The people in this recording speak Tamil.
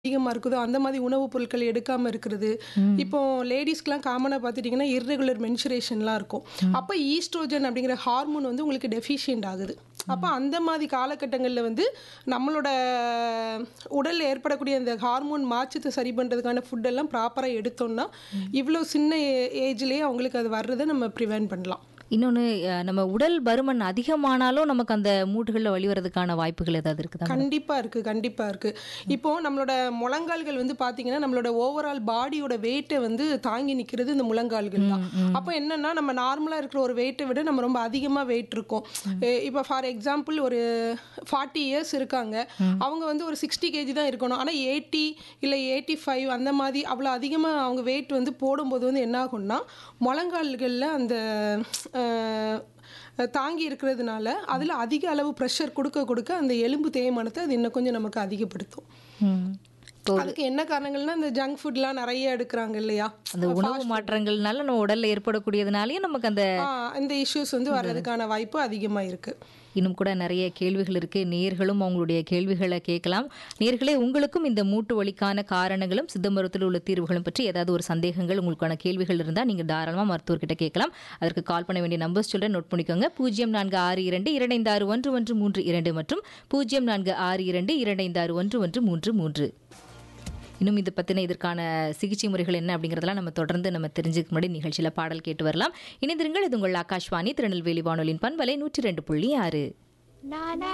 அதிகமா இருக்குதோ, அந்த மாதிரி உணவுப் பொருட்கள் எடுக்காம இருக்கிறது. ம். இப்போ லேடீஸ்க்குலாம் காமனா பார்த்துட்டீங்கன்னா, இர்ரெகுலர் மென்சுரேஷன்லாம் இருக்கும். ம். அப்ப ஈஸ்ட்ரோஜன் அப்படிங்கிற ஹார்மோன் வந்து உங்களுக்கு டெஃபிஷியன்ட் ஆகுது. அப்ப அந்த மாதிரி காலகட்டங்கள்ல வந்து நம்மளோட உடல்ல ஏற்படக்கூடிய அந்த ஹார்மோன் மாற்றத்த சரி பண்றதுக்கான ஃபுட் எல்லாம் ப்ராப்பரா எடுத்தோம்னா, இவ்ளோ சின்ன ஏ ஏஜ்லயே அவங்களுக்கு அது வர்றத நம்ம பிரிவென்ட் பண்ணலாம். இன்னொன்னு அ நம்ம உடல் பருமன் அதிகமானாலும் நமக்கு அந்த மூட்டுகள்ல வலி வரதுக்கான வாய்ப்புகள் ஏதாவது இருக்குதா மேடம்? கண்டிப்பா இருக்கு, கண்டிப்பா இருக்கு. இப்போ நம்மளோட முழங்கால்கள் வந்து பார்த்தீங்கன்னா, நம்மளோட ஓவரால் பாடியோட வெயிட்ட வந்து தாங்கி நிக்கிறது இந்த முழங்கால்கள் தான். ம், ம். அப்ப என்னன்னா, நம்ம நார்மலா இருக்கிற ஒரு வெயிட்ட விட நம்ம ரொம்ப அதிகமா வெயிட் இருக்கோம். எ இப்ப ஃபார் எக்ஸாம்பிள் ஒரு 40 இயர்ஸ் இருக்காங்க. ம். அவங்க வந்து ஒரு 60 கேஜி தான் இருக்கணும். ஆனா 80 இல்ல 85 அந்த மாதிரி அவ்வளோ அதிகமா அவங்க வெயிட் வந்து போடும்போது வந்து என்ன ஆகும்னா, முழங்கால்கள்ல அந்த அ தாங்கி இருக்கிறதுனால, அதுல அதிக அளவு பிரஷர் குடுக்க குடுக்க அந்த எலும்பு தேய்மானத்த அது இன்னும் கொஞ்சம் நமக்கு அதிகப்படுத்தும். ம். இப்போ ஒரு அதுக்கு என்ன காரணங்கள்னா, இந்த ஜங்க் ஃபுட்லாம் நெறைய எடுக்குறாங்க இல்லையா? அந்த உணவு ஃபாஸ்ட் ஃபுட். மாற்றங்கள்னால நம்ம உடல்ல ஏற்படக்கூடியதுனாலயும் நமக்கு அந்த ஆ இந்த இஷ்யூஸ் வந்து வர்றதுக்கான வாய்ப்பு அதிகமா இருக்கு. இன்னும் கூட நிறைய கேள்விகள் இருக்கு. நேயர்களும் அவங்களுடைய கேள்விகள கேட்கலாம். நேயர்களே உங்களுக்கும் இந்த மூட்டு வலிக்கான காரணங்களும், சித்த மருத்துவத்தில் உள்ள தீர்வுகளும் பற்றி ஏதாவது ஒரு சந்தேகங்கள், உங்களுக்கான கேள்விகள் இருந்தா நீங்க தாராளமா மருத்துவர்கிட்ட கேட்கலாம். அதற்கு கால் பண்ண வேண்டிய நம்பர்ஸ் சொல்றேன் நோட் பண்ணிக்கோங்க. 0462 256 1132 மற்றும் 0462 256 1133. இன்னும் இது பத்தின இதற்கான சிகிச்சை முறைகள் என்ன அப்படிங்கிறதெல்லாம் நம்ம தொடர்ந்து நம்ம தெரிஞ்சுக்க முன்னாடி நிகழ்ச்சியில பாடல் கேட்டு வரலாம். இணைந்திருங்கள் இது உங்கள் ஆகாஷ்வாணி திருநெல்வேலி வானொலியின் பண்பலை 102.6